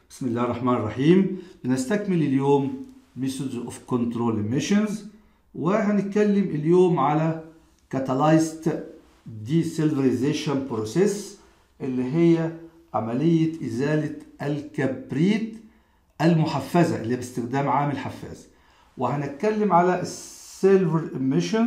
بسم الله الرحمن الرحيم بنستكمل اليوم methods of control emissions وهنتكلم اليوم على catalyzed desilverization process اللي هي عملية إزالة الكبريت المحفزة اللي باستخدام عامل حفاز وهنتكلم على السيلفر emissions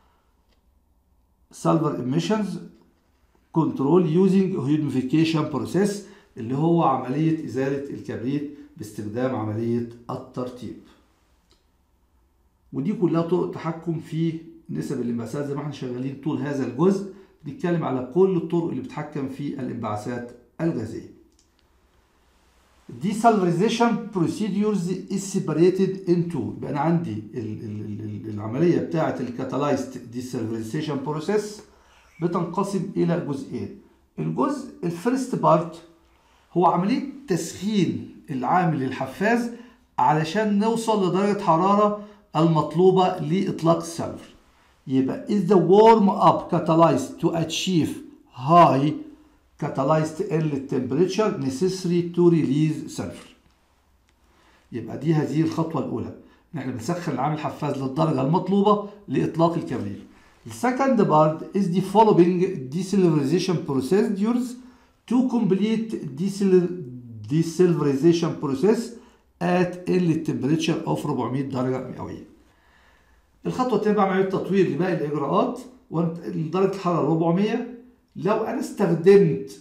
silver emissions control using humidification process اللي هو عملية إزالة الكبريت باستخدام عملية الترطيب ودي كلها طرق تحكم في نسب الانبعاثات زي ما احنا شغالين طول هذا الجزء بنتكلم على كل الطرق اللي بتحكم في الانبعاثات الغازية desulfurization procedures is separated into يبقى انا عندي ال ال ال العمليه بتاعه الكاتالايزد desulfurization process بتنقسم الى جزئين الجزء الفيرست بارت هو عمليه تسخين العامل الحفاز علشان نوصل لدرجه حراره المطلوبه لاطلاق السلفر يبقى is the warm up catalyzed to achieve high catalyzed inlet temperature necessary to release sulfur يبقى دي هذه الخطوة الأولى إن إحنا بنسخن العامل الحفاز للدرجة المطلوبة لإطلاق الكبريت. The second part is the following desilverization procedures to complete desilverization process at inlet temperature of 400 درجة مئوية. الخطوة الثانية بعمل عملية تطوير لباقي الإجراءات ودرجة الحرارة 400 لو انا استخدمت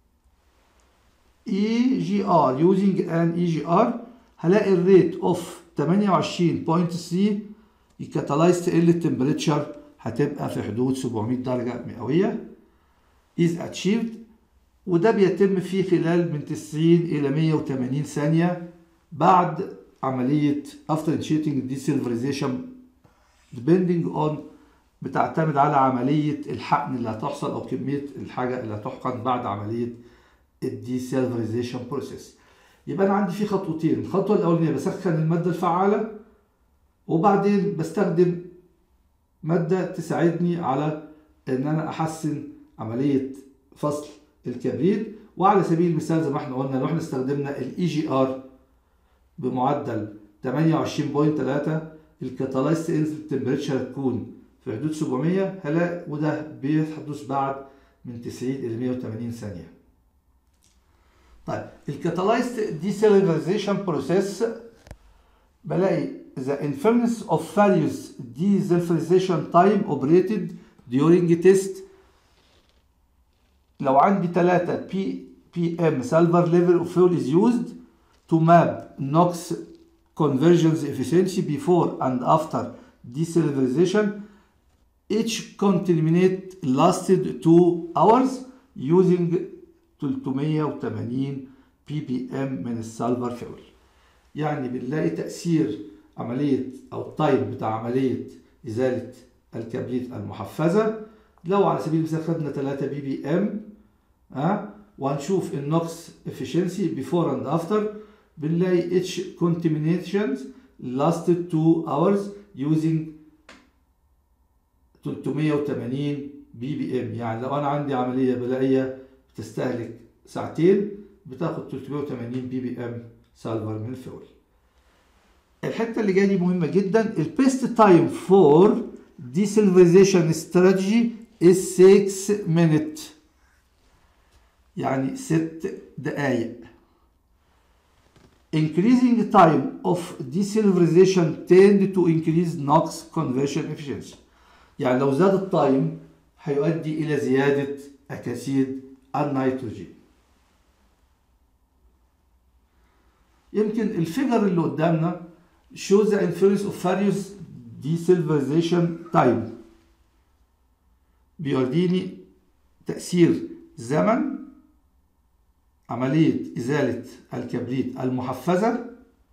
اي جي ار using an اي جي ار هلاقي الريت اوف 28.3 الكاتالايزد inlet temperature هتبقى في حدود 700 درجة مئوية is achieved وده بيتم في خلال من 90 إلى 180 ثانية بعد عملية after initiating desilverization depending on بتعتمد على عملية الحقن اللي هتحصل أو كمية الحاجة اللي هتحقن بعد عملية الديسيلفريزيشن بروسيس يبقى أنا عندي في خطوتين الخطوة الأولانية بسخن المادة الفعالة وبعدين بستخدم مادة تساعدني على إن أنا أحسن عملية فصل الكبريت وعلى سبيل المثال زي ما احنا قلنا لو احنا استخدمنا الاي جي ار بمعدل 28.3 الكاتالايست انزل تمبريتشر هتكون في حدود 700 هلاقي وده بيحدث بعد من 90 إلى 180 ثانية. طيب الكاتالايزد desilverization process بلاقي the inference of various desulfurization time operated during test لو عندي 3 بي ppm silver level of fuel is used to map NOx conversions efficiency before and after desilverization each contaminate lasted 2 hours using 380 ppm من السلفر فيول يعني بنلاقي تأثير عملية أو التايم بتاع عملية إزالة الكبريت المحفزة لو على سبيل المثال خدنا 3 بي بي ام ها وهنشوف النوكس efficiency before and after بنلاقي each contamination lasted 2 hours using 380 بي بي ام يعني لو انا عندي عمليه بلائيه بتستهلك ساعتين بتاخد 380 بي بي ام سالفر من الفول الحته اللي جايه دي مهمه جدا البيست تايم فور desilverization strategy is 6 minute يعني 6 دقائق increasing time of desilverization tend to increase NOx conversion efficiency يعني لو زاد التايم هيؤدي إلى زيادة أكاسيد النيتروجين يمكن الفيجر اللي قدامنا shows the influence of various desilverization time بيوريني تأثير زمن عملية إزالة الكبريت المحفزة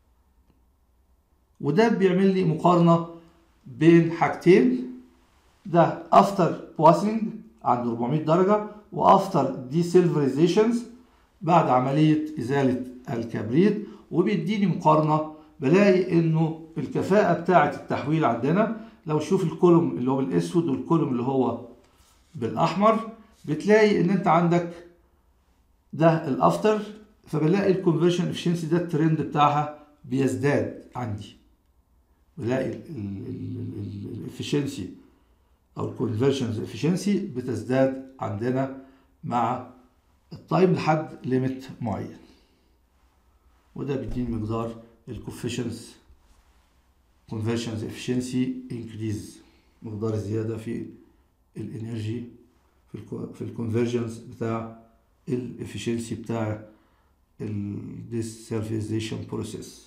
وده بيعمل لي مقارنة بين حاجتين ده افتر بواسنج عند 400 درجة وافتر ديسيلفريزيشنز بعد عملية إزالة الكبريت وبيديني مقارنة بلاقي إنه الكفاءة بتاعة التحويل عندنا لو شوف الكولوم اللي هو بالأسود والكولوم اللي هو بالأحمر بتلاقي إن أنت عندك ده الأفتر فبلاقي الكونفرشن افشنسي ده الترند بتاعها بيزداد عندي بلاقي الافشنسي او الكونفرشنز افشنسي بتزداد عندنا مع التايم لحد ليميت معين وده بيديني مقدار الكوفيشنس conversions efficiency increase مقدار الزيادة في الانرجي في ال في الكونفرجنس بتاع الافشنسي بتاع الديسيرفيزيشن بروسيس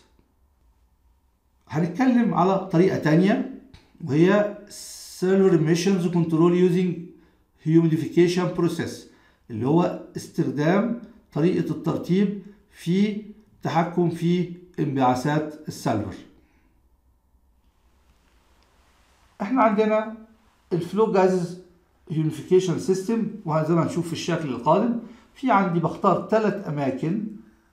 هنتكلم على طريقة تانية وهي server emissions control using humidification process اللي هو استخدام طريقة الترطيب في تحكم في انبعاثات السلفر احنا عندنا الفلو جاز يونيفيكيشن سيستم وزي ما هنشوف في الشكل القادم في عندي بختار ثلاث اماكن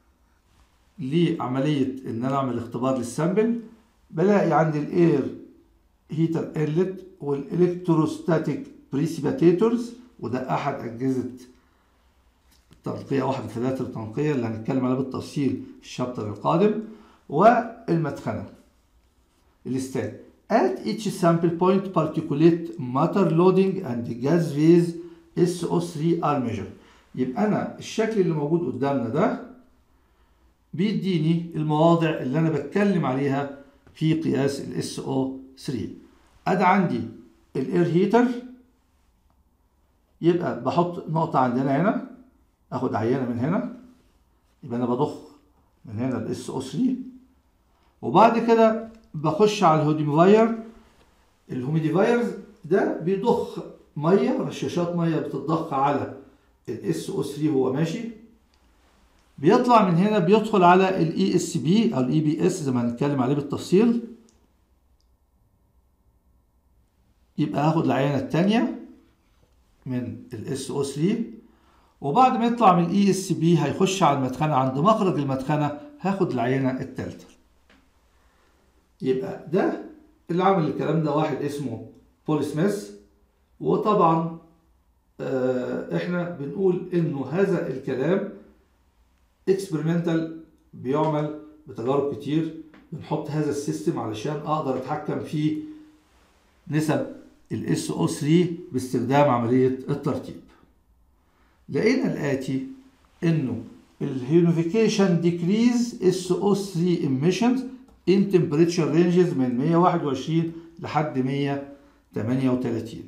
لعمليه ان انا اعمل اختبار للسامبل بلاقي عندي الاير هيتر انلت والالكتروستاتيك بريسيبيتاتورز وده احد اجهزه التنقيه واحد من ثلاثه التنقيه اللي هنتكلم عليها بالتفصيل في الشابتر القادم والمدخنه الستات At each sample point, particulate matter loading and gas phase SO3 are measured. يبقى أنا الشكل اللي موجود قدامنا ده بيديني المواضع اللي أنا بتكلم عليها في قياس ال SO3. أدي عندي الاير هيتر يبقى بحط نقطة عندنا هنا آخد عينة من هنا يبقى أنا بضخ من هنا ال SO3 وبعد كده بخش على الهوديميفاير الهوميديفايرز ده بيضخ ميه رشاشات ميه بتضخ على الاس او 3 وهو ماشي بيطلع من هنا بيدخل على الاي اس بي او الاي بي اس زي ما هنتكلم عليه بالتفصيل يبقى هاخد العينه الثانيه من الاس او 3 وبعد ما يطلع من الاي اس بي هيخش على المدخنه عند مخرج المدخنه هاخد العينه الثالثه يبقى ده اللي عمل الكلام ده واحد اسمه بول سميث وطبعا آه احنا بنقول انه هذا الكلام اكسبيرمنتال بيعمل بتجارب كتير بنحط هذا السيستم علشان اقدر اتحكم في نسب الاس او 3 باستخدام عمليه الترتيب لقينا الاتي انه الهيونيفيكيشن ديكريز اس او 3 emissions in temperature ranges من 121 لحد 138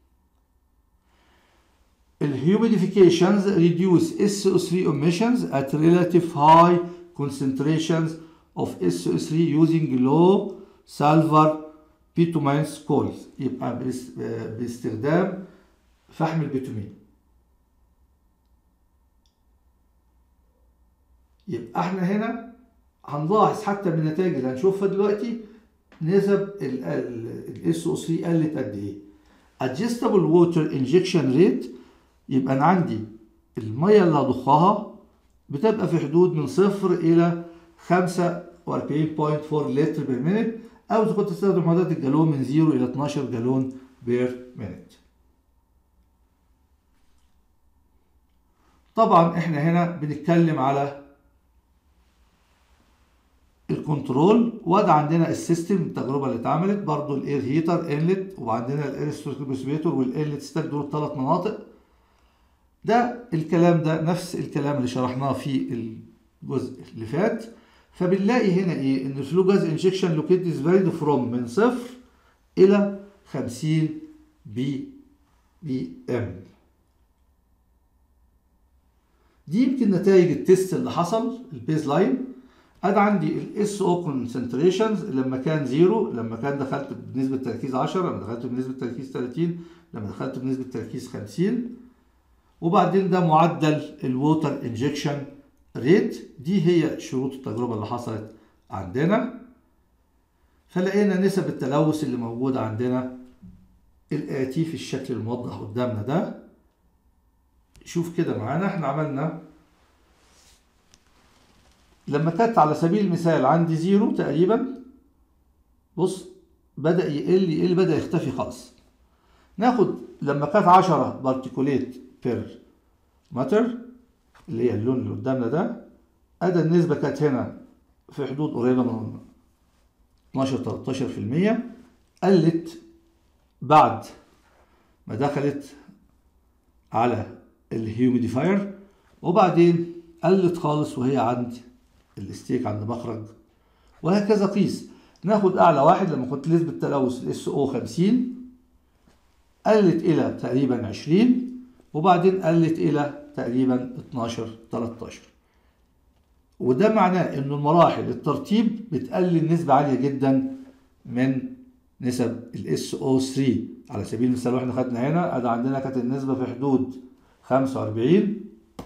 الhumidifications reduce SO3 emissions at relative high concentrations of SO3 using low sulfur bituminous coils يبقى باستخدام فحم البيتومين يبقى احنا هنا هنلاحظ حتى من النتائج اللي هنشوفها دلوقتي نسب الاس او 3 قلت قد ايه adjustable water injection rate يبقى انا عندي الميه اللي هضخها بتبقى في حدود من صفر الى 45.4 لتر بير مينت او اذا كنت تستخدم عدد الجالون من 0 الى 12 جالون بير مينت طبعا احنا هنا بنتكلم على الكنترول وده عندنا السيستم التجربه اللي اتعملت برضو الاير هيتر انلت وعندنا الاير ستروكبسبيتور والانلت ستاك دول الثلاث مناطق ده الكلام ده نفس الكلام اللي شرحناه في الجزء اللي فات فبنلاقي هنا ايه ان الفلو جاز انجكشن لوكيت از فاريد فروم من صفر الى 50 بي بي ام دي يمكن نتائج التيست اللي حصل البيز لاين ادي عندي الاس او كونسنتريشنز لما كان زيرو لما كان دخلت بنسبه تركيز 10 لما دخلت بنسبه تركيز 30 لما دخلت بنسبه تركيز 50 وبعدين ده معدل الووتر انجكشن ريت دي هي شروط التجربه اللي حصلت عندنا فلقينا نسب التلوث اللي موجوده عندنا الاتي في الشكل الموضح قدامنا ده شوف كده معانا احنا عملنا لما كانت على سبيل المثال عندي زيرو تقريبا بص بدأ يقل يقل بدأ يختفي خالص ناخد لما كانت 10 بارتيكوليت بير ماتر اللي هي اللون اللي قدامنا ده ادي النسبة كانت هنا في حدود قريبة من 12 13% قلت بعد ما دخلت على الهيوميديفاير وبعدين قلت خالص وهي عند الستيك عند مخرج وهكذا قيس ناخد اعلى واحد لما كنت نسبة تلوث الاس او 50 قلت الى تقريبا 20 وبعدين قلت الى تقريبا 12 13 وده معناه ان المراحل الترتيب بتقلل نسبة عالية جدا من نسب الاس او 3 على سبيل المثال واحنا خدنا هنا ادي عندنا كانت النسبة في حدود 45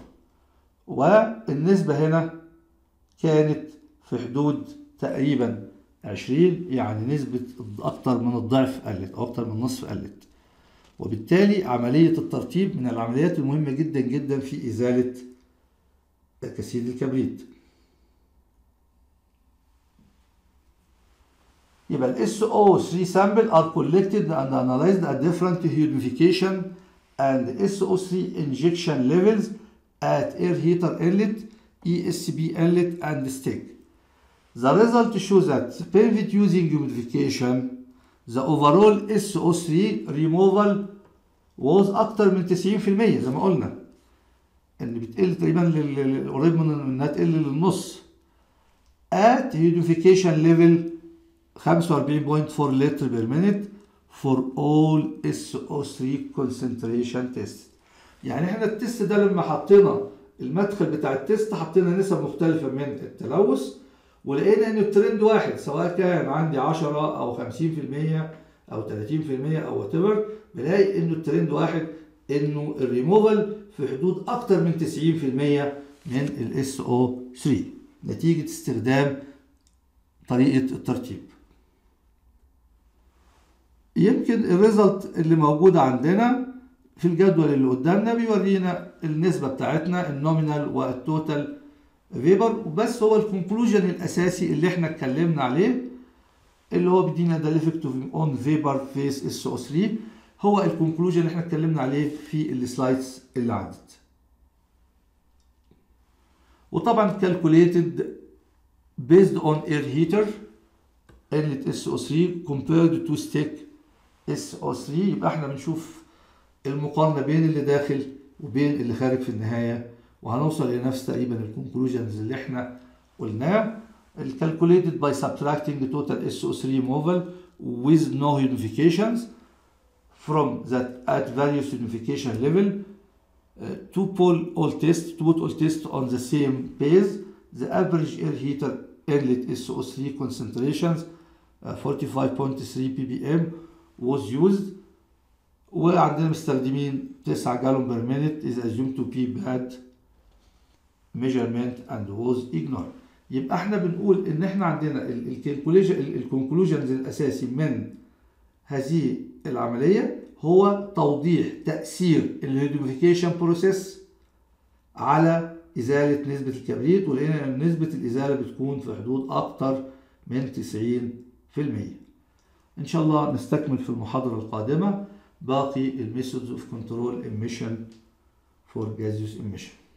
والنسبة هنا كانت في حدود تقريبا 20 يعني نسبة أكتر من الضعف قلت أو أكتر من النصف قلت وبالتالي عملية الترتيب من العمليات المهمة جدا جدا في إزالة كسيد الكبريت يبقى ال SO3 sample are collected and analyzed at different humidification and SO3 injection levels at air heater inlet, ESP inlet and stick. The result shows that PenVit using humidification the overall SO3 removal was أكتر من 90% زي ما قلنا إن بتقل تقريبا قريب من إنها تقل للنص at humidification level 45.4 لتر per minute for all SO3 concentration test يعني احنا التست ده لما حطينا المدخل بتاع التست حطينا نسب مختلفة من التلوث ولقينا ان الترند واحد سواء كان عندي 10 او 50% او 30% او وات ايفر بلاقي انه الترند واحد انه الريموفال في حدود اكتر من 90% من الاس او 3 نتيجة استخدام طريقة الترتيب يمكن الريزلت اللي موجودة عندنا في الجدول اللي قدامنا بيورينا النسبة بتاعتنا النومينال والتوتال فيبر وبس هو الكونكلوجن الاساسي اللي احنا اتكلمنا عليه اللي هو بيدينا ده الافكتيف اون فيبر فيس اس او 3 هو الكونكلوجن اللي احنا اتكلمنا عليه في السلايدز اللي عدت وطبعا كالكوليتد based on air heater inlet SO3 compared to stick SO3 يبقى احنا بنشوف المقارنة بين اللي داخل وبين اللي خارج في النهاية وهنوصل لنفس تقريبا الكونكلوجنز اللي احنا قلناه calculated by subtracting the total SO3 removal with no unifications from that at various unification level uh, to pull all tests to put all tests on the same base the average air heater inlet SO3 concentrations uh, 45.3 ppm was used وعندنا مستخدمين 9 جالون بير مينيت is assumed to be bad measurement and was ignored يبقى احنا بنقول ان احنا عندنا الكونكلوجنز الاساسي من هذه العمليه هو توضيح تاثير الهيدروفيكيشن بروسيس على ازاله نسبه الكبريت ولقينا ان نسبه الازاله بتكون في حدود اكتر من 90% ان شاء الله نستكمل في المحاضره القادمه باقي الميثودز اوف كنترول emission فور gaseous emission